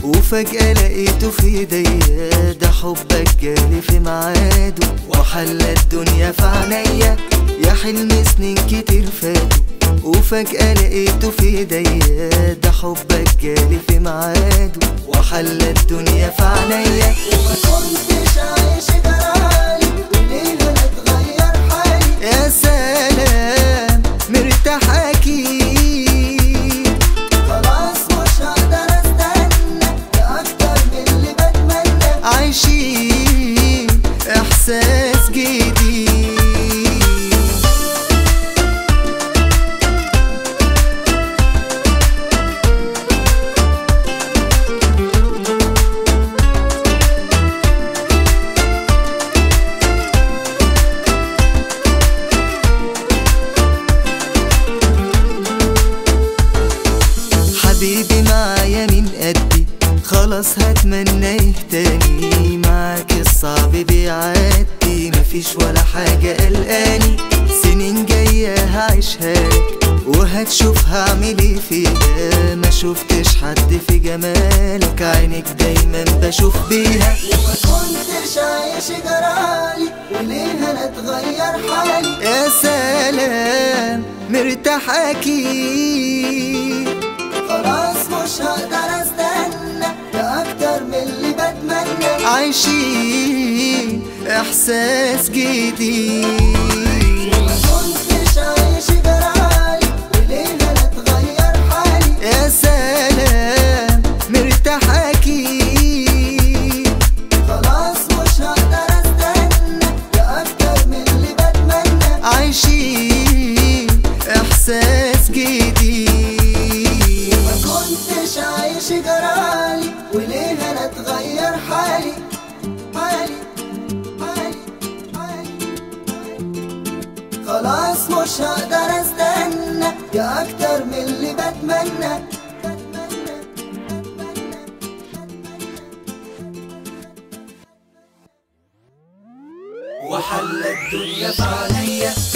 وفجأة لقيته في ايديا ده حبك جالي في ميعاده وحلى الدنيا في عينيا يا حلم سنين كتير فاتوا وفجأة لقيته في ايديا ده حبك جالي في ميعاده وحلى الدنيا في عينيا ما كنتش عايش جرالي وليه انا اتغير حالي يا سلام مرتاح اكيد خلاص مش هقدر استنى ده اكتر من اللي بتمنى عايشين احساس جديد حبيبي معايا من قدي خلاص هتمنى تاني معاك الصعب بيعدي مفيش ولا حاجة قلقاني سنين جاية هعيشها لك وهتشوف هعمل ايه فيها ما شفتش حد في جمالك عينك دايما بشوف بيها ما كنتش عايش جرالي وليه انا اتغير حالي يا سلام مرتاح اكيد خلاص مش هقدر استنى ده اكتر من اللي بتمنى عايشين احساس جديد ما كنتش عايش جرالي وليه انا اتغير حالي يا سلام مرتاح اكيد خلاص مش هقدر استنى ده اكتر من اللي بتمنى عايشين احساس جديد ما كنتش عايش جرالي وليه انا اتغير حالي حالي حالي حالي خلاص مش هقدر استنى يا اكتر من اللي بتمنى وحل الدنيا في عليا